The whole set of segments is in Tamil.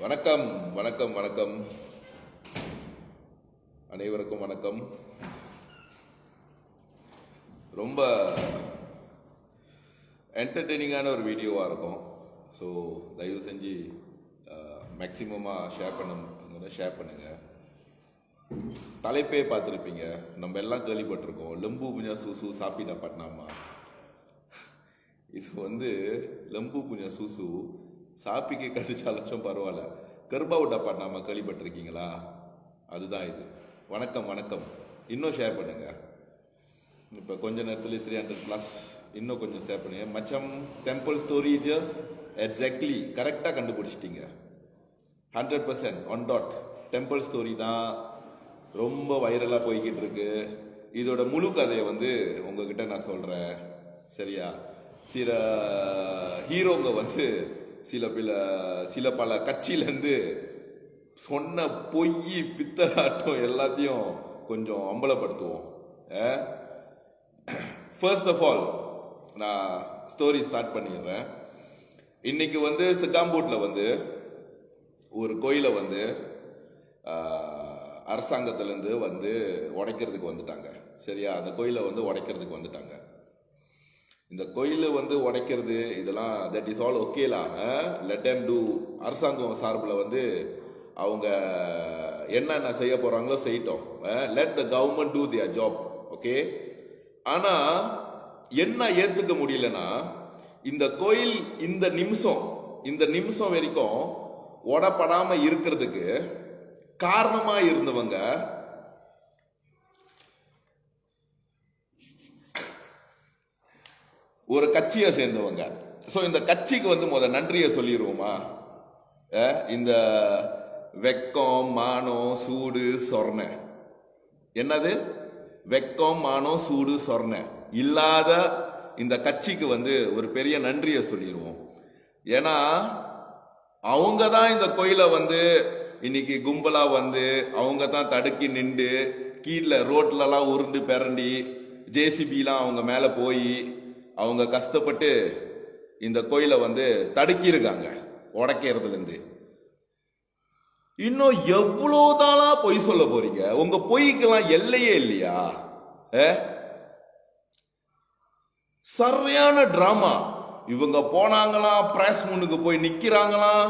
வணக்கம் வணக்கம் வணக்கம் அனைவருக்கும் வணக்கம் ரொம்ப என்டர்டெய்னிங்கான ஒரு வீடியோவாக இருக்கும் ஸோ தயவு செஞ்சு மேக்சிமமாக ஷேர் பண்ண ஷேர் பண்ணுங்க தலைப்பே பார்த்துருப்பீங்க நம்ம எல்லாம் கேள்விப்பட்டிருக்கோம் லெம்பு புஞ்சா சூசு சாப்பிட பட்னாமா இது வந்து லெம்பு புஞ்சா சூசு சாப்பிக்கு கடிச்சாலும் பரவாயில்ல கர்ப்பாவுட்டா பண்ணாம கேள்விப்பட்டிருக்கீங்களா அதுதான் இது வணக்கம் வணக்கம் இன்னும் ஷேர் பண்ணுங்க இப்போ கொஞ்ச நேரத்தில் த்ரீ ஹண்ட்ரட் ப்ளஸ் இன்னும் கொஞ்சம் ஷேர் பண்ணுங்க மச்சம் டெம்பிள் ஸ்டோரேஜ் எக்ஸாக்ட்லி கரெக்டாக கண்டுபிடிச்சிட்டீங்க hundred percent one dot temple story தான் ரொம்ப வைரலாக போய்கிட்டு இருக்கு இதோட முழு கதையை வந்து உங்ககிட்ட நான் சொல்கிறேன் சரியா சில ஹீரோங்க வந்து சில பல சில பல கட்சியிலேருந்து சொன்ன பொய் பித்தலாட்டம் எல்லாத்தையும் கொஞ்சம் அம்பலப்படுத்துவோம் ஃபர்ஸ்ட் ஆஃப் ஆல் நான் ஸ்டோரி ஸ்டார்ட் பண்ணிடுறேன் இன்னைக்கு வந்து சிக்காம்பூட்டில் வந்து ஒரு கோயிலை வந்து ஆஹ், அரசாங்கத்திலேருந்து வந்து உடைக்கிறதுக்கு வந்துட்டாங்க சரியா அந்த கோயிலை வந்து உடைக்கிறதுக்கு வந்துட்டாங்க இந்த கோயிலை வந்து உடைக்கிறது இதெல்லாம் தட் இஸ் ஆல் ஓகேலா லெட் அண்ட் டூ அரசாங்கம் சார்பில் வந்து அவங்க என்னென்ன செய்ய போறாங்களோ செய்யட்டும் let the government do their job okay ஆனா என்ன ஏத்துக்க முடியலன்னா இந்த கோயில் இந்த நிமிஷம் இந்த நிமிஷம் வரைக்கும் உடப்படாம இருக்கிறதுக்கு காரணமா இருந்தவங்க ஒரு கட்சியை சேர்ந்தவங்க ஸோ இந்த கட்சிக்கு வந்து முத நன்றியை சொல்லிடுவோமா அஹ், இந்த வெக்கம் மானம் சூடு சொர்ண என்னது வெக்கம் மானம் சூடு சொர்ண இல்லாத இந்த கட்சிக்கு வந்து ஒரு பெரிய நன்றியை சொல்லிடுவோம் ஏன்னா அவங்க தான் இந்த கோயிலை வந்து இன்னைக்கு கும்பலா வந்து அவங்க தான் தடுக்கி நின்று கீழே ரோட்லலாம் உருண்டு பிறண்டி ஜேசிபிலாம் அவங்க மேலே போய் அவங்க கஷ்டப்பட்டு இந்த கோயிலை வந்து தடுக்கி இருக்காங்க உடைக்கிறதுல இருந்து இன்னும் எவ்வளோ தாளா பொய் சொல்ல போறீங்க உங்க பொய்க்கெல்லாம் எல்லையே இல்லையா ஏ? சரியான டிராமா இவங்க போனாங்களாம் பிரஸ் முன்னுக்கு போய் நிக்கிறாங்களாம்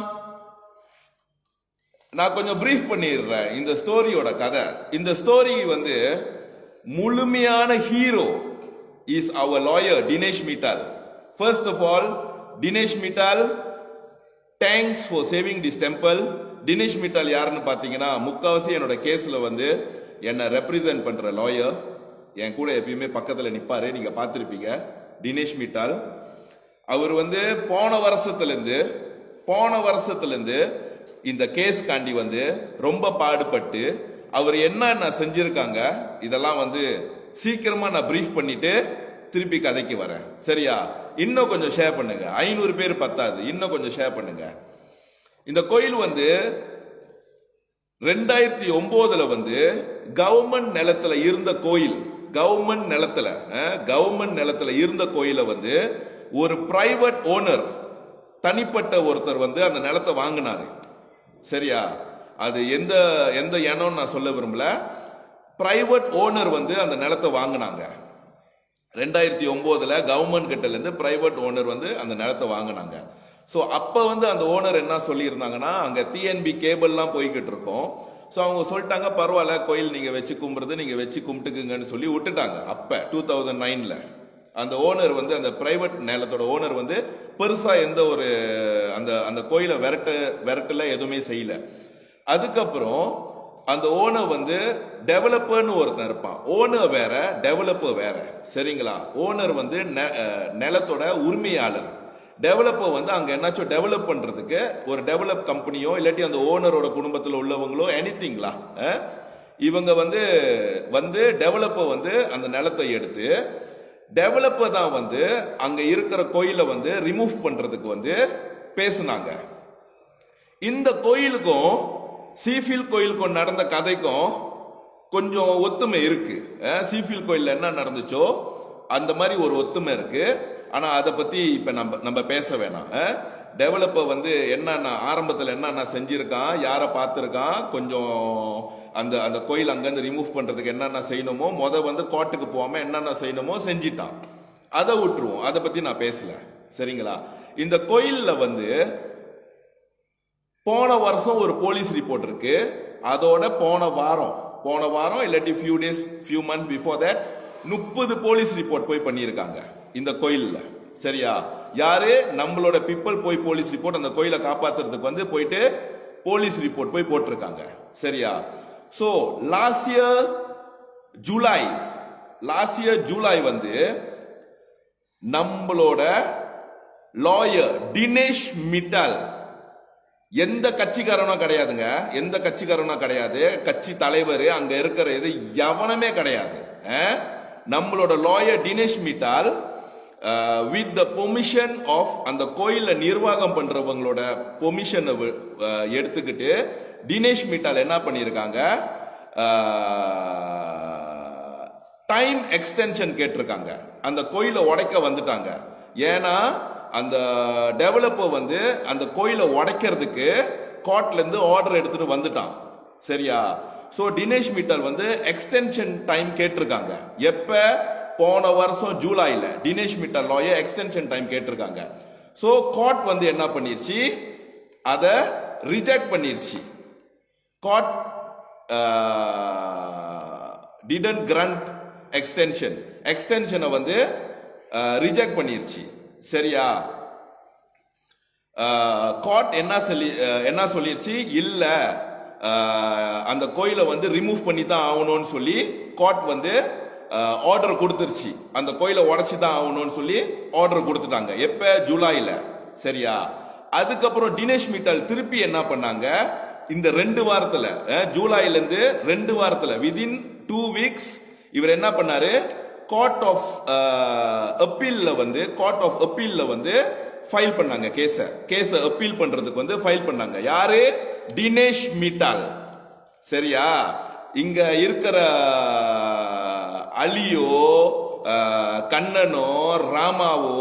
நான் கொஞ்சம் பிரீஃப் பண்ணிடுறேன் இந்த ஸ்டோரியோட கதை இந்த ஸ்டோரி வந்து முழுமையான ஹீரோ இஸ் அவர் lawyer Dinesh Mittal first of all Dinesh Mittal thanks for saving this temple Dinesh Mittal யாருன்னு பார்த்தீங்கன்னா முக்காவாசி என்னோட கேஸ்ல வந்து என்னை ரெப்ரசன்ட் பண்ற லாயர் என் கூட எப்பயுமே பக்கத்தில் நிப்பாரு நீங்க பார்த்துருப்பீங்க தினேஷ் மிட்டால் அவர் வந்து போன வருஷத்துலேருந்து போன வருஷத்துலேருந்து இந்த கேஸ் காண்டி வந்து ரொம்ப பாடுபட்டு அவர் என்னென்ன செஞ்சிருக்காங்க இதெல்லாம் வந்து சீக்கிரமா நான் பிரீஃப் பண்ணிட்டு திருப்பி கதைக்கு வரேன் சரியா இன்னும் கொஞ்சம் ஷேர் பண்ணுங்க ஐநூறு பேர் பத்தாது இன்னும் கொஞ்சம் ஷேர் பண்ணுங்க இந்த கோயில் வந்து ரெண்டாயிரத்தி ஒன்பதுல வந்து கவர்மெண்ட் நிலத்துல இருந்த கோயில் கவர்மெண்ட் நிலத்துல கவர்மெண்ட் நிலத்துல இருந்த கோயிலை வந்து ஒரு பிரைவேட் ஓனர் தனிப்பட்ட ஒருத்தர் வந்து அந்த நிலத்தை வாங்கினாரு சரியா அது எந்த எந்த இனம்னு நான் சொல்ல விரும்பல பிரைவேட் ஓனர் வந்து அந்த நிலத்தை வாங்கினாங்க ரெண்டாயிரத்தி ஒன்பதுல கவர்மெண்ட் கிட்ட இருந்து பிரைவேட் ஓனர் வந்து அந்த நிலத்தை வாங்கினாங்க ஸோ அப்ப வந்து அந்த ஓனர் என்ன சொல்லியிருந்தாங்கன்னா அங்க டிஎன்பி கேபிள்லாம் போய்கிட்டு இருக்கோம் ஸோ அவங்க சொல்லிட்டாங்க பரவாயில்ல கோயில் நீங்க வச்சு கும்பிடுறது நீங்க வச்சு கும்பிட்டுக்குங்கன்னு சொல்லி விட்டுட்டாங்க அப்ப டூ தௌசண்ட் நைன்ல அந்த ஓனர் வந்து அந்த பிரைவேட் நிலத்தோட ஓனர் வந்து பெருசா எந்த ஒரு அந்த அந்த கோயிலை விரட்டு விரட்டல எதுவுமே செய்யல அதுக்கப்புறம் அந்த ஓனர் வந்து டெவலப்பர்னு ஒருத்தன் இருப்பான் ஓனர் வேற டெவலப்பர் வேற சரிங்களா ஓனர் வந்து நெ- அஹ் நிலத்தோட உரிமையாளர் டெவலப்பர் வந்து அங்க என்னாச்சும் டெவலப் பண்றதுக்கு ஒரு டெவலப் கம்பெனியோ இல்லாட்டி அந்த ஓனரோட குடும்பத்தில் உள்ளவங்களோ எனிதிங்களா இவங்க வந்து வந்து டெவலப்பர் வந்து அந்த நிலத்தை எடுத்து டெவலப்பர் தான் வந்து அங்க இருக்கிற கோயிலை வந்து ரிமூவ் பண்றதுக்கு வந்து பேசுனாங்க இந்த கோயிலுக்கும் சீஃபில் கோயிலுக்கும் நடந்த கதைக்கும் கொஞ்சம் ஒத்துமை இருக்கு அஹ் சீஃபில் கோயில்ல என்ன நடந்துச்சோ அந்த மாதிரி ஒரு ஒத்துமை இருக்கு ஆனா அதை பத்தி இப்ப நம்ம நம்ம பேச வேணாம் அஹ் டெவலப்பர் வந்து என்னென்ன ஆரம்பத்தில் என்னென்ன செஞ்சிருக்கான் யாரை பார்த்துருக்கான் கொஞ்சம் அந்த அந்த கோயில் அங்கேருந்து ரிமூவ் பண்றதுக்கு என்னென்ன செய்யணுமோ முத வந்து கோர்ட்டுக்கு போகாம என்னென்ன செய்யணுமோ செஞ்சிட்டான் அதை விட்டுருவோம் அதை பத்தி நான் பேசல சரிங்களா இந்த கோயில்ல வந்து போன வருஷம் ஒரு போலீஸ் ரிப்போர்ட் இருக்கு அதோட போன வாரம் போன வாரம் இல்லாட்டி few days few months before that முப்பது போலீஸ் ரிப்போர்ட் போய் பண்ணியிருக்காங்க இந்த கோயில்ல சரியா யாரு நம்மளோட பீப்புள் போய் போலீஸ் ரிப்போர்ட் அந்த கோயிலை காப்பாத்துறதுக்கு வந்து போயிட்டு போலீஸ் ரிப்போர்ட் போய் போட்டிருக்காங்க சரியா so last year July last year July வந்து நம்மளோட லாயர் தினேஷ் மிட்டல் எந்த கட்சிக்காரனும் கிடையாதுங்க எந்த கட்சிக்காரனும் கிடையாது கட்சி தலைவர் அங்க இருக்கிற இது எவனுமே கிடையாது அஹ்? நம்மளோட lawyer Dinesh Mittal with the permission of அந்த கோயில நிர்வாகம் பண்றவங்களோட பொமிஷனை எடுத்துக்கிட்டு தினேஷ் மிட்டால் என்ன பண்ணியிருக்காங்க டைம் எக்ஸ்டென்ஷன் கேட்டிருக்காங்க அந்த கோயிலை உடைக்க வந்துட்டாங்க ஏன்னா அந்த டெவலப்பர் வந்து அந்த கோயிலை உடைக்கிறதுக்கு கோர்ட்ல இருந்து ஆர்டர் எடுத்துட்டு வந்துட்டான் சரியா சோ தினேஷ் மிட்டல் வந்து எக்ஸ்டென்ஷன் டைம் கேட்டிருக்காங்க எப்ப போன வருஷம் ஜூலைல Dinesh Mittal lawyer extension time கேட்டிருக்காங்க சோ கோர்ட் வந்து என்ன பண்ணிருச்சு அதை ரிஜெக்ட் பண்ணிருச்சு court uh, didn't grant extension எக்ஸ்டென்ஷனை வந்து ரிஜெக்ட் பண்ணிருச்சு சரியா காட் என்ன சொல்லி அஹ், என்ன சொல்லிருச்சு இல்ல அஹ், அந்த கோயிலை வந்து ரிமூவ் பண்ணி தான் ஆகணும்னு சொல்லி காட் வந்து ஆர்டர் கொடுத்துருச்சு அந்த கோயிலை உடைச்சு தான் ஆகணும்னு சொல்லி ஆர்டர் கொடுத்துட்டாங்க எப்ப ஜூலைல சரியா அதுக்கப்புறம் தினேஷ் மிட்டல் திருப்பி என்ன பண்ணாங்க இந்த ரெண்டு வாரத்துல அஹ், ஜூலைல இருந்து ரெண்டு வாரத்துல விதின் டூ வீக்ஸ் இவர் என்ன பண்ணாரு கோர்ட் ஆஃப் அப்பீல்ல வந்து கோர்ட் ஆஃப் அப்பீல்ல வந்து ஃபைல் பண்ணாங்க கேஸ கேஸ அப்பீல் பண்றதுக்கு வந்து ஃபைல் பண்ணாங்க யாரு தினேஷ் மிட்டால் சரியா இங்க இருக்கிற அலியோ அஹ், கண்ணனோ ராமாவோ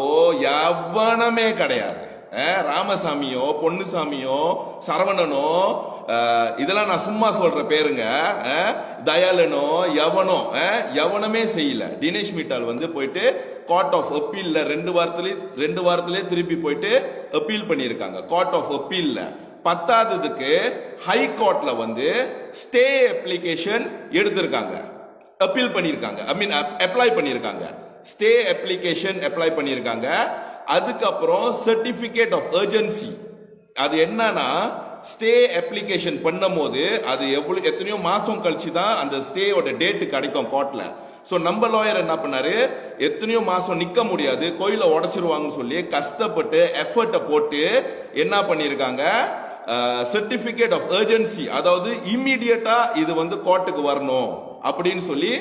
எவனமே கிடையாது அஹ், ராமசாமியோ பொன்னுசாமியோ சரவணனோ அஹ், இதெல்லாம் நான் சும்மா சொல்ற பேருங்க அஹ், தயாளனோ எவனோ அஹ், எவனுமே செய்யல தினேஷ் மிட்டால் வந்து போயிட்டு கோர்ட் ஆஃப் அப்பீல்ல ரெண்டு வாரத்திலே ரெண்டு வாரத்திலே திருப்பி போயிட்டு அப்பீல் பண்ணியிருக்காங்க கோர்ட் ஆஃப் அப்பீல்ல பத்தாததுக்கு ஹை கோர்ட்ல வந்து ஸ்டே அப்ளிகேஷன் எடுத்திருக்காங்க அப்பீல் பண்ணியிருக்காங்க ஐ மீன் அப்ளை பண்ணியிருக்காங்க ஸ்டே அப்ளிகேஷன் அப்ளை பண்ணியிருக்காங்க அதுக்கப்புறம் சர்டிபிகேட் ஆஃப் urgency அது என்னன்னா ஸ்டே அப்ளிகேஷன் பண்ணும்போது அது எவ்வளவு எத்தனையோ மாசம் கழிச்சு தான் அந்த ஸ்டேயோட டேட் கிடைக்கும் கோர்ட்ல சோ நம்ம லாயர் என்ன பண்ணாரு எத்தனையோ மாசம் நிக்க முடியாது கோயிலை உடைச்சிருவாங்கன்னு சொல்லி கஷ்டப்பட்டு எஃபர்ட்டை போட்டு என்ன பண்ணியிருக்காங்க சர்டிபிகேட் ஆஃப் urgency அதாவது இம்மிடியட்டா இது வந்து கோர்ட்டுக்கு வரணும் அப்படின்னு சொல்லி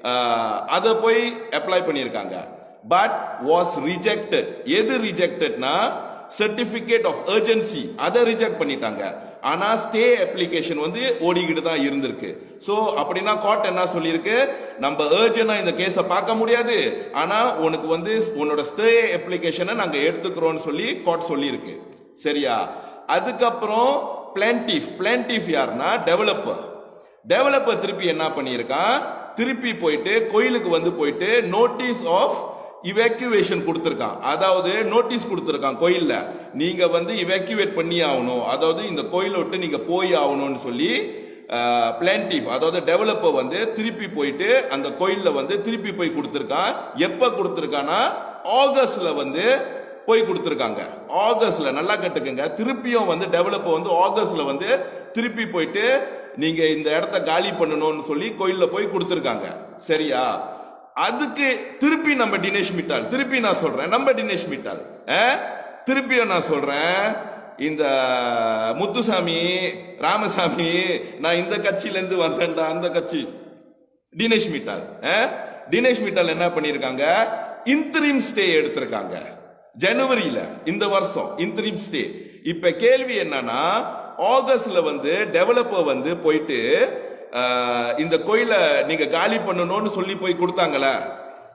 அதை போய் அப்ளை பண்ணியிருக்காங்க பட் வாஸ் ரிஜெக்டட் எது ரிஜெக்டட்னா சர்டிபிகேட் ஆஃப் urgency அதை ரிஜெக்ட் பண்ணிட்டாங்க ஆனா ஸ்டே அப்ளிகேஷன் வந்து ஓடிக்கிட்டு தான் இருந்திருக்கு சோ அப்படின்னா கோர்ட் என்ன சொல்லியிருக்கு நம்ம ஏர்ஜென்டா இந்த கேஸை பார்க்க முடியாது ஆனா உனக்கு வந்து உன்னோட ஸ்டே அப்ளிகேஷனை நாங்க எடுத்துக்கிறோம்னு சொல்லி கோர்ட் சொல்லியிருக்கு சரியா அதுக்கப்புறம் பிளான்டிஃப் பிளான்டிஃப் யாருன்னா டெவலப்பர் டெவலப்பர் திருப்பி என்ன பண்ணியிருக்கான் திருப்பி போயிட்டு கோயிலுக்கு வந்து போயிட்டு நோட்டீஸ் ஆஃப் இவாக்குவேஷன் கொடுத்துருக்கான் அதாவது நோட்டீஸ் கொடுத்துருக்கான் கோயில்ல நீங்க வந்து இவாக்குவேட் பண்ணி ஆகணும் அதாவது இந்த கோயிலை விட்டு நீங்க போய் ஆகணும்னு சொல்லி பிளான்டிவ் அதாவது டெவலப்பர் வந்து திருப்பி போயிட்டு அந்த கோயில்ல வந்து திருப்பி போய் கொடுத்துருக்கான் எப்ப கொடுத்துருக்கானா ஆகஸ்ட்ல வந்து போய் கொடுத்துருக்காங்க ஆகஸ்ட்ல நல்லா கேட்டுக்கங்க திருப்பியும் வந்து டெவலப்பர் வந்து ஆகஸ்ட்ல வந்து திருப்பி போயிட்டு நீங்க இந்த இடத்த காலி பண்ணணும்னு சொல்லி கோயில்ல போய் கொடுத்துருக்காங்க சரியா அதுக்கு திருப்பி நம்ம தினேஷ் மிட்டால் திருப்பி நான் சொல்றேன் நம்ம தினேஷ் மிட்டால் அஹ்? திருப்பியும் நான் சொல்றேன் இந்த முத்துசாமி ராமசாமி நான் இந்த கட்சியில இருந்து வந்தேன்டா அந்த கட்சி தினேஷ் மிட்டால் அஹ்? தினேஷ் மிட்டால் என்ன பண்ணிருக்காங்க இன்டரிம் ஸ்டே எடுத்திருக்காங்க ஜனவரியில இந்த வருஷம் இன்டரிம் ஸ்டே இப்ப கேள்வி என்னன்னா ஆகஸ்ட்ல வந்து டெவலப்பர் வந்து போயிட்டு அஹ், இந்த கோயிலை நீங்க காலி பண்ணணும்னு சொல்லி போய் கொடுத்தாங்கல்ல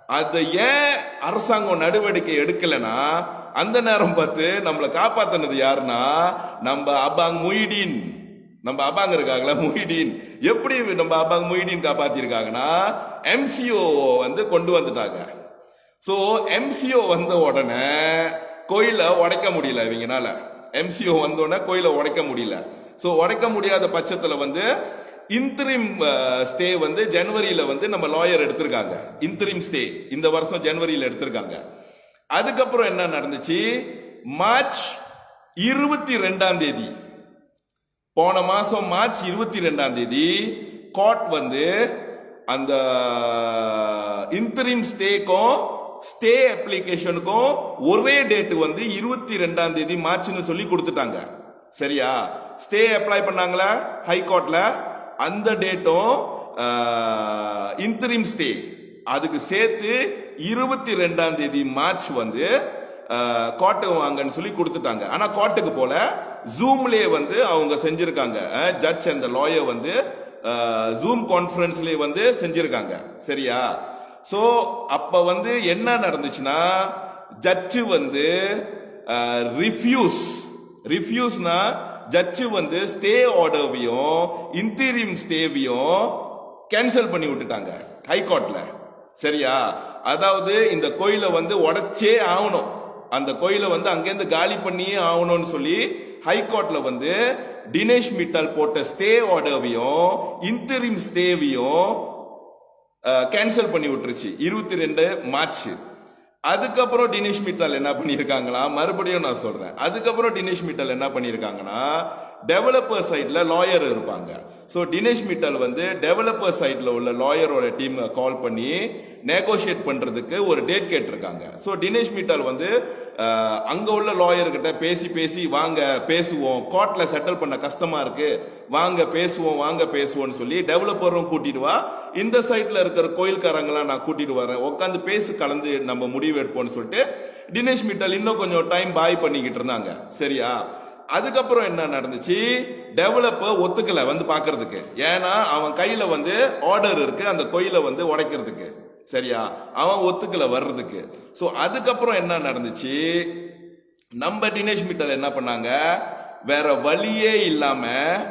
அதை ஏன் அரசாங்கம் நடவடிக்கை எடுக்கலைன்னா அந்த நேரம் பார்த்து நம்மளை காப்பாத்தினது யாருன்னா நம்ம அபாங் முயிடீன் நம்ம அபாங்க இருக்காங்களா முஹிடீன் எப்படி நம்ம அபாங் முஹிடீன் காப்பாத்திருக்காங்கன்னா எம்சிஓ வந்து கொண்டு வந்துட்டாங்க ஸோ எம்சிஓ வந்த உடனே கோயிலை உடைக்க முடியல இவங்கனால எம்சிஓ வந்த உடனே கோயிலை உடைக்க முடியல ஸோ உடைக்க முடியாத பட்சத்தில் வந்து இன்த்ரிம் ஸ்டே வந்து ஜனவரியில வந்து நம்ம லாயர் எடுத்திருக்காங்க இன்த்ரிம் ஸ்டே இந்த வருஷம் ஜனவரியில எடுத்திருக்காங்க அதுக்கப்புறம் என்ன நடந்துச்சு மார்ச் இருபத்தி ரெண்டாம் தேதி போன மாசம் மார்ச் இருபத்தி ரெண்டாம் தேதி கோர்ட் வந்து அந்த இன்டரிம் ஸ்டேக்கும் ஸ்டே அப்ளிகேஷனுக்கும் ஒரே டேட் வந்து இருபத்தி ரெண்டாம் தேதி மார்ச்னு சொல்லி கொடுத்துட்டாங்க சரியா ஸ்டே அப்ளை பண்ணாங்களா ஹை கோர்ட்ல அந்த டேட்டும் இன்டரிம் ஸ்டே அதுக்கு சேர்த்து இருபத்தி ரெண்டாம் தேதி மார்ச் வந்து கோர்ட்டுக்கு வாங்கன்னு சொல்லி கொடுத்துட்டாங்க ஆனா கோர்ட்டுக்கு போல ஜூம்லயே வந்து அவங்க செஞ்சிருக்காங்க ஜட்ஜ் அந்த லாயர் வந்து ஜூம் கான்ஃபரன்ஸ்லயே வந்து செஞ்சிருக்காங்க சரியா சோ அப்ப வந்து என்ன நடந்துச்சுன்னா ஜட்ஜு வந்து ரிஃப்யூஸ் ரிஃப்யூஸ்னா ஜட்ஜு வந்து ஸ்டே ஆர்டர்வையும் இன்டீரியம் ஸ்டேவையும் கேன்சல் பண்ணி விட்டுட்டாங்க ஹைகோர்ட்ல சரியா அதாவது இந்த கோயிலை வந்து உடைச்சே ஆகணும் அந்த கோயிலை வந்து அங்கேருந்து காலி பண்ணியே ஆகணும்னு சொல்லி ஹைகோர்ட்ல வந்து தினேஷ் மிட்டல் போட்ட ஸ்டே ஆர்டர்வையும் இன்டரிம் ஸ்டேவையும் கேன்சல் பண்ணி விட்டுருச்சு இருபத்தி ரெண்டு மார்ச் அதுக்கப்புறம் தினேஷ் மிட்டல் என்ன பண்ணியிருக்காங்களா மறுபடியும் நான் சொல்றேன் அதுக்கப்புறம் தினேஷ் மிட்டல் என்ன பண்ணியிருக்காங்கன்னா டெவலப்பர் சைட்ல லாயர் இருப்பாங்க ஸோ தினேஷ் மிட்டல் வந்து டெவலப்பர் சைட்ல உள்ள லாயரோட டீம் கால் பண்ணி நெகோஷியேட் பண்றதுக்கு ஒரு டேட் கேட்டிருக்காங்க ஸோ தினேஷ் மிட்டல் வந்து அஹ், அங்க உள்ள லாயர்கிட்ட பேசி பேசி வாங்க பேசுவோம் கோர்ட்ல செட்டில் பண்ண கஷ்டமா இருக்கு வாங்க பேசுவோம் வாங்க பேசுவோம்னு சொல்லி டெவலப்பரும் கூட்டிட்டு வா இந்த சைட்ல இருக்கிற கோயில்காரங்களாம் நான் கூட்டிட்டு வரேன் உட்காந்து பேசி கலந்து நம்ம முடிவு எடுப்போம்னு சொல்லிட்டு தினேஷ் மிட்டல் இன்னும் கொஞ்சம் டைம் பாய் பண்ணிக்கிட்டு இருந்தாங்க சரியா அதுக்கப்புறம் என்ன நடந்துச்சு டெவலப்பர் ஒத்துக்கல வந்து பாக்குறதுக்கு ஏன்னா அவன் கையில வந்து ஆர்டர் இருக்கு அந்த கோயிலை வந்து உடைக்கிறதுக்கு சரியா அவன் ஒத்துக்கல வர்றதுக்கு சோ அதுக்கப்புறம் என்ன நடந்துச்சு நம்ம தினேஷ் மிட்டல் என்ன பண்ணாங்க வேற வழியே இல்லாம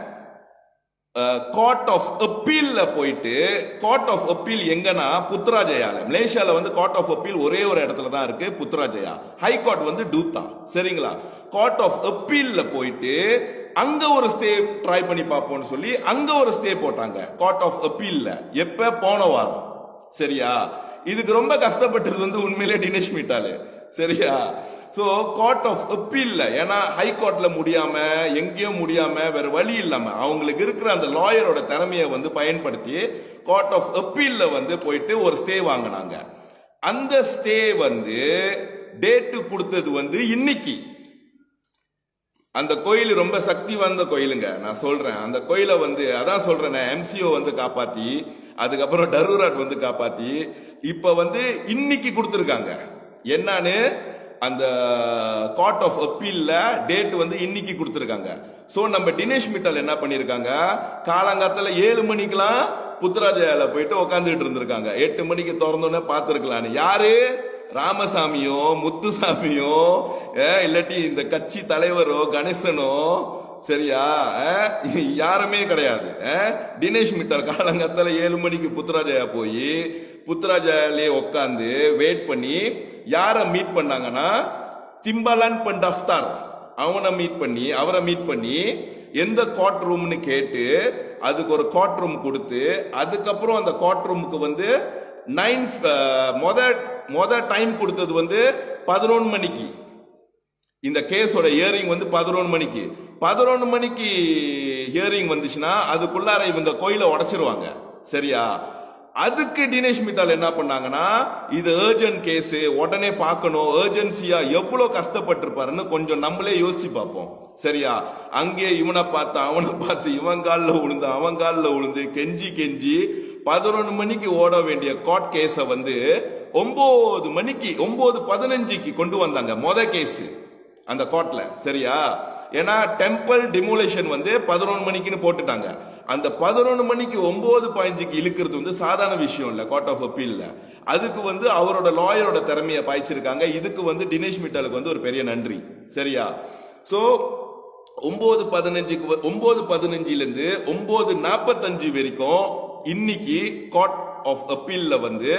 கோர்ட் ஆஃப் அப்பீல்ல போயிட்டு கோர்ட் ஆஃப் அப்பீல் எங்கன்னா புத்ராஜயால மலேசியால வந்து கோர்ட் ஆஃப் அப்பீல் ஒரே ஒரு இடத்துல தான் இருக்கு புத்ராஜயா ஹை கோர்ட் வந்து டூத்தா சரிங்களா கோர்ட் ஆஃப் அப்பீல்ல போயிட்டு அங்க ஒரு ஸ்டே ட்ரை பண்ணி பார்ப்போம்னு சொல்லி அங்க ஒரு ஸ்டே போட்டாங்க கோர்ட் ஆஃப் அப்பீல்ல எப்ப போன வாரம் சரியா இதுக்கு ரொம்ப கஷ்டப்பட்டது வந்து உண்மையிலே தினேஷ் மீட்டாலு சரியா சோ கோர்ட் ஆஃப் அப்பீல்ல ஏன்னா ஹை கோர்ட்ல முடியாம எங்கேயும் முடியாம வேற வழி இல்லாம அவங்களுக்கு இருக்கிற அந்த லாயரோட திறமையை வந்து பயன்படுத்தி கோர்ட் ஆஃப் அப்பீல்ல வந்து போயிட்டு ஒரு ஸ்டே வாங்கினாங்க அந்த ஸ்டே வந்து டேட்டு கொடுத்தது வந்து இன்னைக்கு அந்த கோயில் ரொம்ப சக்தி வாய்ந்த கோயிலுங்க நான் சொல்றேன் அந்த கோயிலை வந்து அதான் சொல்றேன் எம்சிஓ வந்து காப்பாத்தி அதுக்கப்புறம் டருராட் வந்து காப்பாத்தி இப்ப வந்து இன்னைக்கு கொடுத்துருக்காங்க என்னன்னு அந்த கோர்ட் ஆஃப் அப்பீல்ல டேட் வந்து இன்னைக்கு கொடுத்துருக்காங்க சோ நம்ம தினேஷ் மிட்டல் என்ன பண்ணிருக்காங்க காலங்காத்துல ஏழு மணிக்கெல்லாம் புத்ராஜயால போயிட்டு உட்காந்துட்டு இருந்திருக்காங்க எட்டு மணிக்கு திறந்தோன்னே பார்த்துருக்கலான்னு யாரு ராமசாமியோ முத்துசாமியோ அஹ், இல்லாட்டி இந்த கட்சி தலைவரோ கணேசனோ சரியா அஹ், யாருமே கிடையாது அஹ், தினேஷ் மிட்டல் காலங்கத்துல ஏழு மணிக்கு புத்ராஜயா போய் புத்ராஜயாலே உட்காந்து வெயிட் பண்ணி யாரை மீட் பண்ணாங்கன்னா திம்பலன் பண்டஃப்தார் அவனை மீட் பண்ணி அவரை மீட் பண்ணி எந்த கோர்ட் ரூம்னு கேட்டு அதுக்கு ஒரு கோர்ட் ரூம் கொடுத்து அதுக்கப்புறம் அந்த கோர்ட் ரூமுக்கு வந்து நைன் மொத மொத டைம் கொடுத்தது வந்து பதினொன்று மணிக்கு இந்த கேஸோட ஹியரிங் வந்து பதினொன்று மணிக்கு பதினொன்று மணிக்கு ஹியரிங் வந்துச்சுன்னா அதுக்குள்ளார இவங்க கோயிலை உடைச்சிருவாங்க சரியா அதுக்கு தினேஷ் மிட்டால் என்ன பண்ணாங்கன்னா இது ஏர்ஜென்ட் கேஸ் உடனே பார்க்கணும் ஏர்ஜென்சியா எவ்வளவு கஷ்டப்பட்டிருப்பாருன்னு கொஞ்சம் நம்மளே யோசிச்சு பார்ப்போம் சரியா அங்கே இவனை பார்த்து அவனை பார்த்து இவன் காலில் விழுந்து அவன் காலில் விழுந்து கெஞ்சி கெஞ்சி பதினொன்று மணிக்கு ஓட வேண்டிய கோர்ட் கேஸை வந்து ஒன்பது மணிக்கு ஒன்பது பதினஞ்சுக்கு கொண்டு வந்தாங்க மொத கேஸ் அந்த கோர்ட்ல சரியா ஏன்னா டெம்பிள் டிமோலேஷன் வந்து பதினொன்று மணிக்குன்னு போட்டுட்டாங்க அந்த பதினொன்று மணிக்கு ஒன்பது பாயிஞ்சுக்கு இழுக்கிறது வந்து சாதாரண விஷயம் இல்ல கோர்ட் ஆஃப் அப்பீல்ல அதுக்கு வந்து அவரோட லாயரோட திறமையை பாய்ச்சிருக்காங்க இதுக்கு வந்து தினேஷ் மிட்டாலுக்கு வந்து ஒரு பெரிய நன்றி சரியா சோ ஒன்பது பதினஞ்சுக்கு வ- ஒன்பது பதினஞ்சுல இருந்து ஒன்பது நாற்பத்தஞ்சு வரைக்கும் இன்னைக்கு கோர்ட் ஆஃப் அப்பீல்ல வந்து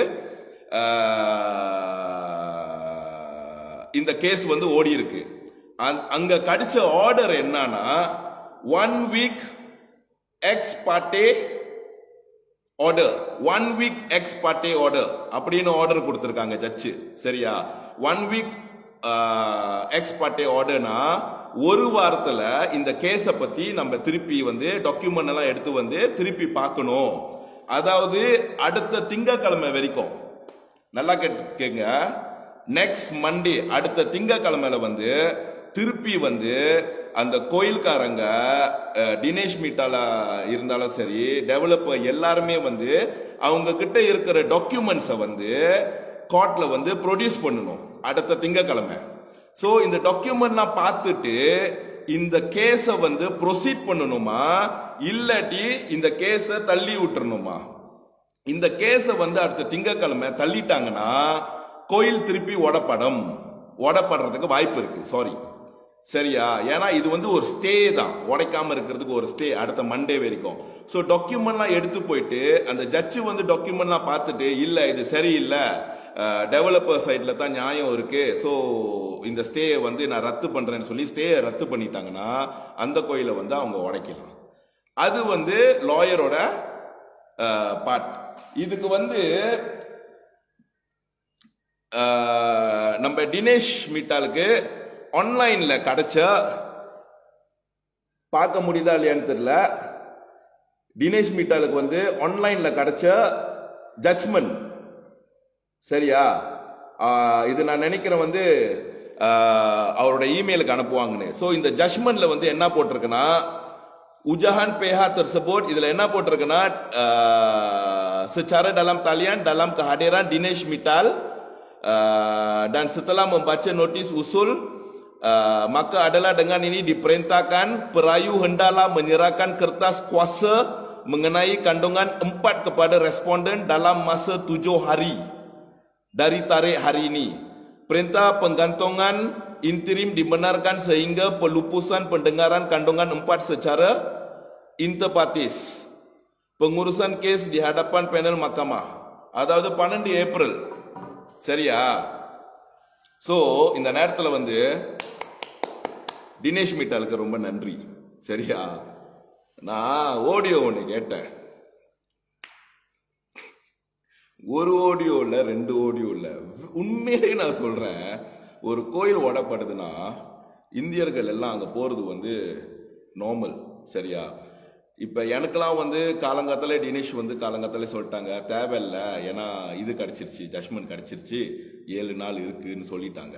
ஆஹ், இந்த கேஸ் வந்து ஓடி இருக்கு அங்க- அங்க கடிச்ச ஆர்டர் என்னன்னா one week ex parte order one week ex parte order அப்படின்னு ஆர்டர் கொடுத்திருக்காங்க ஜட்ஜு சரியா ஒன் வீக் எக்ஸ் பார்ட்டே ஆர்டர்னா ஒரு வாரத்துல இந்த கேஸை பத்தி நம்ம திருப்பி வந்து டாக்குமெண்ட் எல்லாம் எடுத்து வந்து திருப்பி பார்க்கணும் அதாவது அடுத்த திங்கக்கிழமை வரைக்கும் நல்லா கேட்டுக்கங்க நெக்ஸ்ட் மண்டே அடுத்த திங்கக்கிழமையில வந்து திருப்பி வந்து அந்த கோயில்காரங்க அஹ், தினேஷ் மீட்டால இருந்தாலும் சரி டெவலப்பர் எல்லாருமே வந்து அவங்க கிட்ட இருக்கிற டாக்குமெண்ட்ஸை வந்து கோர்ட்ல வந்து ப்ரொடியூஸ் பண்ணணும் அடுத்த திங்கக்கிழமை ஸோ இந்த டாக்குமெண்ட்லாம் பார்த்துட்டு இந்த கேஸை வந்து ப்ரொசீட் பண்ணணுமா இல்லாட்டி இந்த கேஸை தள்ளி விட்டுறணுமா இந்த கேஸை வந்து அடுத்த திங்கக்கிழமை தள்ளிட்டாங்கன்னா கோயில் திருப்பி உடப்படம் உடப்படுறதுக்கு வாய்ப்பு இருக்கு சாரி சரியா ஏன்னா இது வந்து ஒரு ஸ்டே தான் உடைக்காம இருக்கிறதுக்கு ஒரு ஸ்டே அடுத்த மண்டே வரைக்கும் ஸோ டாக்குமெண்ட்லாம் எடுத்து போயிட்டு அந்த ஜட்ஜு வந்து டாக்குமெண்ட்லாம் பார்த்துட்டு இல்லை இது சரியில்லை டெவலப்பர் சைடில் தான் நியாயம் இருக்கு ஸோ இந்த ஸ்டேயை வந்து நான் ரத்து பண்றேன்னு சொல்லி ஸ்டேயை ரத்து பண்ணிட்டாங்கன்னா அந்த கோயிலை வந்து அவங்க உடைக்கலாம் அது வந்து லாயரோட பார்ட் இதுக்கு வந்து அஹ், நம்ம தினேஷ் மீட்டாலுக்கு ஆன்லைன்ல கிடைச்ச பார்க்க முடியுதா இல்லையான்னு தெரியல தினேஷ் மீட்டாலுக்கு வந்து ஆன்லைன்ல கிடைச்ச ஜட்ஜ்மெண்ட் சரியா ஆஹ் இது நான் நினைக்கிறேன் வந்து ஆஹ் அவரோட இமெயிலுக்கு அனுப்புவாங்கன்னு ஸோ இந்த ஜட்மெண்ட்ல வந்து என்ன போட்டிருக்குன்னா உஜஹான் பேஹா tersebut இதுல என்ன போட்டிருக்குன்னா ஆஹ் secara dalam talian dalam kehadiran Dinesh Mittal ah, dan setelah membaca notis usul ah, maka adalah dengan ini diperintahkan perayu hendaklah menyerahkan kertas kuasa mengenai kandungan empat kepada responden dalam masa tujuh hari dari tarikh hari ini. Perintah penggantongan interim dibenarkan sehingga pelupusan pendengaran kandungan empat secara interpartis. Pengurusan kes di hadapan panel mahkamah. அதாவது பன்னெண்டு ஏப்ரல் சரியா ஸோ இந்த நேரத்தில் வந்து தினேஷ் மிட்டாலுக்கு ரொம்ப நன்றி சரியா நான் ஆடியோ ஒன்று கேட்டேன் ஒரு ஆடியோ இல்ல ரெண்டு ஆடியோ இல்ல உண்மையிலேயே நான் சொல்றேன் ஒரு கோயில் ஓடப்படுதுன்னா இந்தியர்கள் எல்லாம் அங்க போறது வந்து நார்மல் சரியா இப்ப எனக்கெல்லாம் வந்து காலங்காத்தாலே தினேஷ் வந்து காலங்காத்தாலே சொல்லிட்டாங்க தேவையில்ல ஏன்னா இது கிடைச்சிருச்சு ஜட்மெண்ட் கிடைச்சிருச்சு ஏழு நாள் இருக்குன்னு சொல்லிட்டாங்க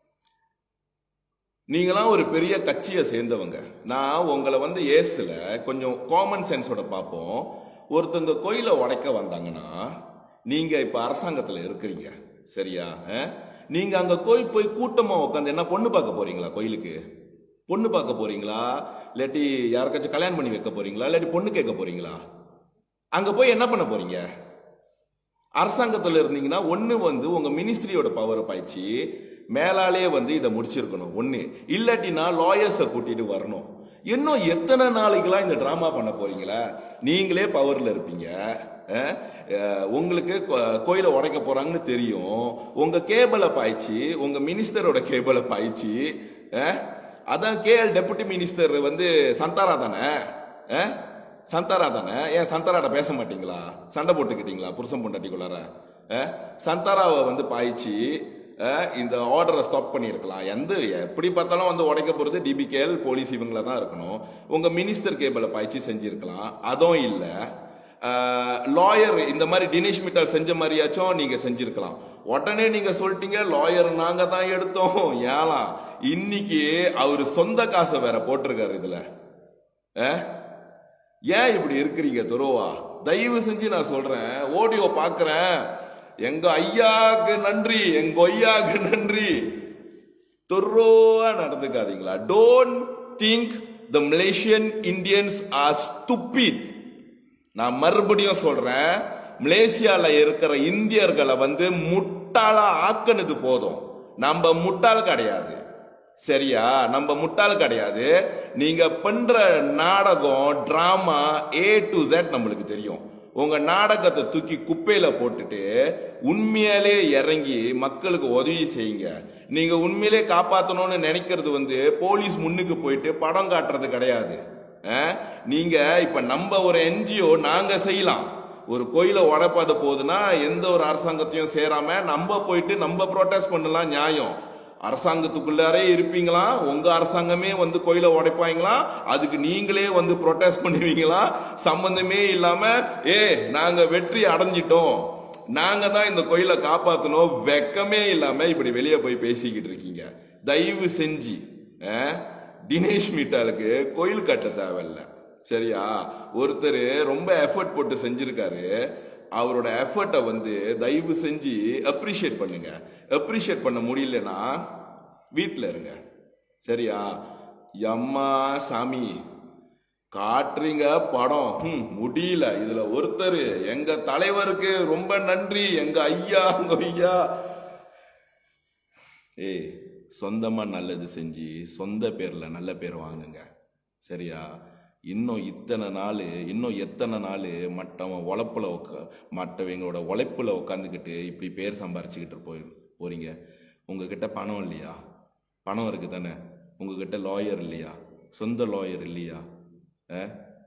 நீங்களாம் ஒரு பெரிய கட்சியை சேர்ந்தவங்க நான் உங்களை வந்து ஏசுல கொஞ்சம் காமன் சென்ஸோட பார்ப்போம் ஒருத்தங்க கோயிலை உடைக்க வந்தாங்கன்னா நீங்க இப்ப அரசாங்கத்துல இருக்கிறீங்க சரியா அஹ்? நீங்க அங்க கோயில் போய் கூட்டமா உட்காந்து என்ன பொண்ணு பார்க்க போறீங்களா கோயிலுக்கு பொண்ணு பார்க்க போறீங்களா இல்லாட்டி யாருக்காச்சும் கல்யாணம் பண்ணி வைக்க போறீங்களா இல்லாட்டி பொண்ணு கேட்க போறீங்களா அங்க போய் என்ன பண்ண போறீங்க அரசாங்கத்தில் இருந்தீங்கன்னா ஒன்று வந்து உங்க மினிஸ்ட்ரியோட பவரை பாய்ச்சி மேலாலே வந்து இதை முடிச்சிருக்கணும் ஒன்று இல்லாட்டினா லாயர்ஸை கூட்டிட்டு வரணும் இன்னும் எத்தனை நாளைக்கெல்லாம் இந்த ட்ராமா பண்ண போறீங்களா நீங்களே பவர்ல இருப்பீங்க அஹ், அஹ், உங்களுக்கு கோ- கோயிலை உடைக்க போறாங்கன்னு தெரியும் உங்க கேபிளை பாய்ச்சி உங்க மினிஸ்டரோட கேபிளை பாய்ச்சி அஹ், அதான் கேஎல் டெபுட்டி மினிஸ்டர் வந்து சந்தாரா தானே அஹ்? சந்தாரா தானே ஏன் சந்தாராட்ட பேச மாட்டீங்களா சண்டை போட்டுக்கிட்டீங்களா புருஷன் பொண்டாட்டிக்குள்ளார அஹ்? சந்தாராவை வந்து பாய்ச்சி அஹ், இந்த ஆர்டரை ஸ்டாப் பண்ணியிருக்கலாம் எந்த எப்படி பார்த்தாலும் வந்து உடைக்க போறது டிபிகேஎல் போலீஸ் இவங்கள தான் இருக்கணும் உங்க மினிஸ்டர் கேபிளை பாய்ச்சி செஞ்சிருக்கலாம் அதுவும் இல்லை லாயர் இந்த மாதிரி தினேஷ் மிட்டால் செஞ்ச மாதிரியாச்சும் நீங்க செஞ்சிருக்கலாம் உடனே நீங்க சொல்லிட்டீங்க லாயர் நாங்க தான் எடுத்தோம் ஏலாம் இன்னைக்கு அவரு சொந்த காசை வேற போட்டிருக்காரு இதுல அஹ்? ஏன் இப்படி இருக்கிறீங்க துரோவா தயவு செஞ்சு நான் சொல்றேன் ஓடியோ பாக்குறேன் எங்க ஐயாக்கு நன்றி எங்க ஐயாக்கு நன்றி துரோவா நடந்துக்காதீங்களா don't think the Malaysian Indians are stupid நான் மறுபடியும் சொல்றேன் மலேசியால இருக்கிற இந்தியர்களை வந்து முட்டாளா ஆக்குனது போதும் நம்ம முட்டாள் கிடையாது சரியா நம்ம முட்டாள் கிடையாது நீங்க பண்ற நாடகம் டிராமா ஏ டு Z நம்மளுக்கு தெரியும் உங்க நாடகத்தை தூக்கி குப்பையில போட்டுட்டு உண்மையாலே இறங்கி மக்களுக்கு உதவி செய்யுங்க நீங்க உண்மையிலே காப்பாத்தணும்னு நினைக்கிறது வந்து போலீஸ் முன்னுக்கு போயிட்டு படம் காட்டுறது கிடையாது அஹ், நீங்க இப்ப நம்ம ஒரு என்ஜிஓ நாங்க செய்யலாம் ஒரு கோயிலை உடைப்பாத போகுதுன்னா எந்த ஒரு அரசாங்கத்தையும் சேராம நம்ம போயிட்டு நம்ம ப்ரொட்டஸ்ட் பண்ணலாம் நியாயம் அரசாங்கத்துக்குள்ளாரே இருப்பீங்களா உங்க அரசாங்கமே வந்து கோயிலை உடைப்பாங்களா அதுக்கு நீங்களே வந்து ப்ரொட்டஸ்ட் பண்ணுவீங்களா சம்பந்தமே இல்லாம ஏ நாங்க வெற்றி அடைஞ்சிட்டோம் நாங்க தான் இந்த கோயிலை காப்பாத்தணும் வெக்கமே இல்லாம இப்படி வெளியே போய் பேசிக்கிட்டு இருக்கீங்க தயவு செஞ்சு அஹ், தினேஷ் மீட்டாலுக்கு கோயில் கட்ட தேவையில்ல சரியா ஒருத்தர் ரொம்ப எஃபர்ட் போட்டு செஞ்சிருக்காரு அவரோட எஃபர்ட்டை வந்து தயவு செஞ்சு அப்ரிஷியேட் பண்ணுங்க அப்ரிஷியேட் பண்ண முடியலன்னா வீட்டில் இருங்க சரியா எம்மா சாமி காட்டுறீங்க படம் ஹம், முடியல இதுல ஒருத்தர் எங்க தலைவருக்கு ரொம்ப நன்றி எங்க ஐயா எங்க ஐயா ஏய் சொந்தமா நல்லது செஞ்சு சொந்த பேர்ல நல்ல பேர் வாங்குங்க சரியா இன்னும் இத்தனை நாள் இன்னும் எத்தனை நாள் மற்றவன் உழைப்புல உக்கா மற்றவங்களோட உழைப்புல உட்காந்துக்கிட்டு இப்படி பேர் சம்பாரிச்சுக்கிட்டு போய் போறீங்க உங்ககிட்ட பணம் இல்லையா பணம் இருக்கு தானே உங்ககிட்ட லாயர் இல்லையா சொந்த லாயர் இல்லையா ஆ?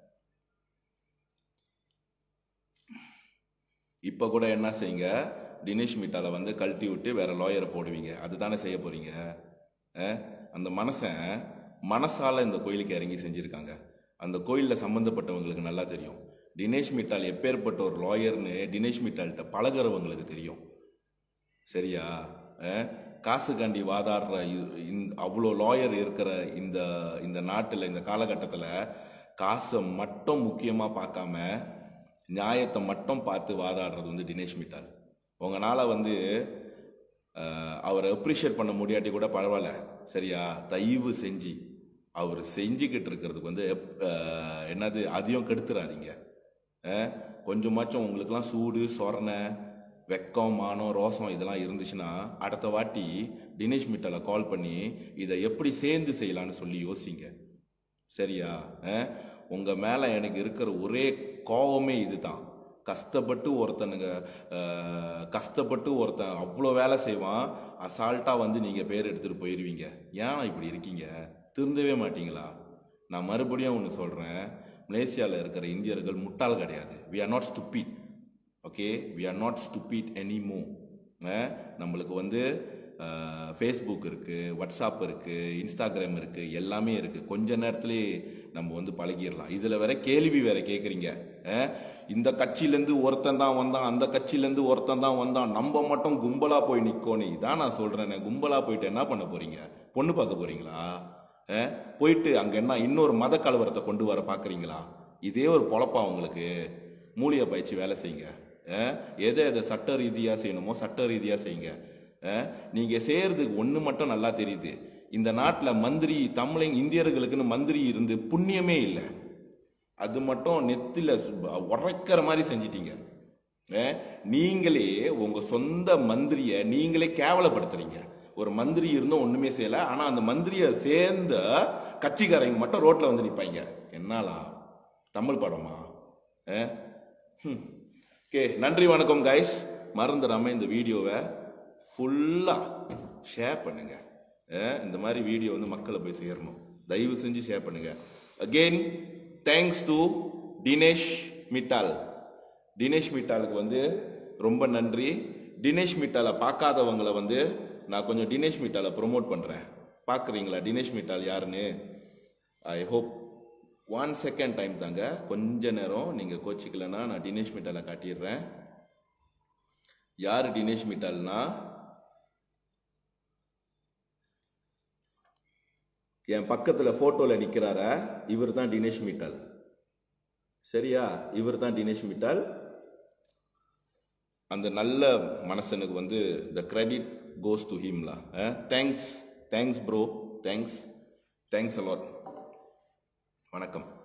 இப்ப கூட என்ன செய்யுங்க தினேஷ் மிட்டால வந்து கழட்டி விட்டு வேற லாயரை போடுவீங்க அதுதானே செய்ய போறீங்க அஹ்? அந்த மனசன் மனசால இந்த கோயிலுக்கு இறங்கி செஞ்சிருக்காங்க அந்த கோயிலில் சம்பந்தப்பட்டவங்களுக்கு நல்லா தெரியும் தினேஷ் மிட்டால் எப்பேற்பட்ட ஒரு லாயர்னு தினேஷ் மிட்டால்கிட்ட பழகுறவங்களுக்கு தெரியும் சரியா அஹ்? காசுக்காண்டி வாதாடுற இ- இந்த- அவ்வளோ லாயர் இருக்கிற இந்த இந்த நாட்டில் இந்த காலகட்டத்தில் காசை மட்டும் முக்கியமாக பார்க்காம நியாயத்தை மட்டும் பார்த்து வாதாடுறது வந்து தினேஷ் மிட்டால் உங்களால் வந்து அஹ், அவரை அப்ரிஷியேட் பண்ண முடியாட்டி கூட பரவாயில்ல சரியா தயவு செஞ்சு அவர் செஞ்சுக்கிட்டு இருக்கிறதுக்கு வந்து எப்- அஹ், என்னது அதையும் கெடுத்துறாதீங்க அஹ், கொஞ்சமாச்சும் உங்களுக்குலாம் சூடு சொரணை வெக்கம் மானம் ரோசம் இதெல்லாம் இருந்துச்சுன்னா அடுத்த வாட்டி தினேஷ் மிட்டால கால் பண்ணி இதை எப்படி சேர்ந்து செய்யலாம்னு சொல்லி யோசிங்க சரியா அஹ்? உங்க மேல எனக்கு இருக்கிற ஒரே கோவமே இதுதான் கஷ்டப்பட்டு ஒருத்தனுங்க அஹ், கஷ்டப்பட்டு ஒருத்தன் அவ்வளோ வேலை செய்வான் அசால்ட்டா வந்து நீங்க பேர் எடுத்துட்டு போயிருவீங்க ஏன் இப்படி இருக்கீங்க திருந்தவே மாட்டீங்களா நான் மறுபடியும் ஒன்று சொல்றேன் மலேசியாவில் இருக்கிற இந்தியர்கள் முட்டாள் கிடையாது we are not stupid okay we are not stupid எனிமோ நம்மளுக்கு வந்து ஃபேஸ்புக் இருக்குது வாட்ஸ்அப் இருக்குது இன்ஸ்டாகிராம் இருக்குது எல்லாமே இருக்குது கொஞ்ச நேரத்துலேயே நம்ம வந்து பழகிடலாம் இதில் வேற கேள்வி வேற கேட்குறீங்க இந்த கட்சியிலேருந்து ஒருத்தன் தான் வந்தான் அந்த கட்சியிலேருந்து ஒருத்தன் தான் வந்தான் நம்ம மட்டும் கும்பலாக போய் நிற்கணும் இதான் நான் சொல்கிறேனே கும்பலாக போயிட்டு என்ன பண்ண போகிறீங்க பொண்ணு பார்க்க போகிறீங்களா போயிட்டு அங்கே என்ன இன்னொரு மத கலவரத்தை கொண்டு வர பார்க்குறீங்களா இதே ஒரு பொழப்பா உங்களுக்கு மூலிகை பயிற்சி வேலை செய்யுங்க அஹ், எதை எதை சட்ட ரீதியாக செய்யணுமோ சட்ட ரீதியாக செய்யுங்க அஹ், நீங்க செய்யறதுக்கு ஒன்று மட்டும் நல்லா தெரியுது இந்த நாட்டில் மந்திரி தமிழங்க இந்தியர்களுக்குன்னு மந்திரி இருந்து புண்ணியமே இல்லை அது மட்டும் நெத்தில சு- உரைக்கிற மாதிரி செஞ்சிட்டீங்க அஹ், நீங்களே உங்க சொந்த மந்திரியை நீங்களே கேவலப்படுத்துறீங்க ஒரு மந்திரி இருந்தும் ஒண்ணுமே செய்யல ஆனா அந்த மந்திரியை சேர்ந்த கட்சிக்காரங்க மட்டும் ரோட்ல வந்து நிப்பாங்க என்னாலா தமிழ் படமா ஓகே நன்றி வணக்கம் கைஸ் மறந்துடாம இந்த வீடியோவை ஃபுல்லா ஷேர் பண்ணுங்க அஹ், இந்த மாதிரி வீடியோ வந்து மக்களை போய் சேரணும் தயவு செஞ்சு ஷேர் பண்ணுங்க again thanks to Dinesh Mittal Dinesh மிட்டாலுக்கு வந்து ரொம்ப நன்றி தினேஷ் மிட்டாலை பார்க்காதவங்களை வந்து நான் கொஞ்சம் தினேஷ் மிட்டாலை ப்ரோமோட் பண்ணுறேன் பார்க்குறீங்களா தினேஷ் மிட்டால் யாருன்னு I hope one second time தாங்க கொஞ்ச நேரம் நீங்கள் கோச்சிக்கலன்னா நான் தினேஷ் மிட்டாலை காட்டிடுறேன் யார் தினேஷ் மிட்டால்னா என் பக்கத்தில் ஃபோட்டோவில் நிற்கிறாரா இவர் தான் தினேஷ் மிட்டால் சரியா இவர் தான் தினேஷ் மிட்டால் அந்த நல்ல மனசனுக்கு வந்து த கிரெடிட் கோஸ் டு ஹிம்லா thanks thanks bro thanks thanks a lot வணக்கம்